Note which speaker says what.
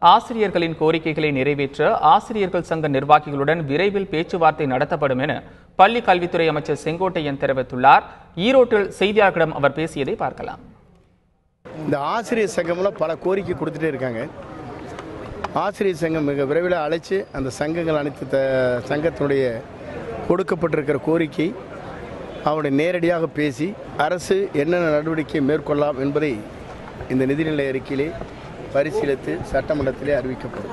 Speaker 1: ஆசிரியர்களின் கோரிக்கைகளை நிறைவேற்ற ஆசிரியர்கள் சங்க நிர்வாகிகளுடன் விரைவில் பேச்சுவார்த்தை நடத்தப்படும் என பள்ளி கல்வித்துறை அமைச்சர் செங்கோட்டையன் தெரிவித்துள்ளார் ஈரோட்டில் செய்தியாளர்களிடம் அவர் பேசியதை பார்க்கலாம்
Speaker 2: இந்த ஆசிரியர் சங்கம்லாம் பல கோரிக்கை கொடுத்துட்டே இருக்காங்க ஆசிரியர் சங்கம் மிக விரைவில் அழைச்சு அந்த சங்கங்கள் அனைத்து த சங்கத்தினுடைய கொடுக்கப்பட்டிருக்கிற கோரிக்கை அவருடைய நேரடியாக பேசி அரசு என்னென்ன நடவடிக்கை மேற்கொள்ளலாம் என்பதை இந்த நிதிநிலை அறிக்கையிலே பரிசீலித்து சட்டமன்றத்திலே அறிவிக்கப்படும்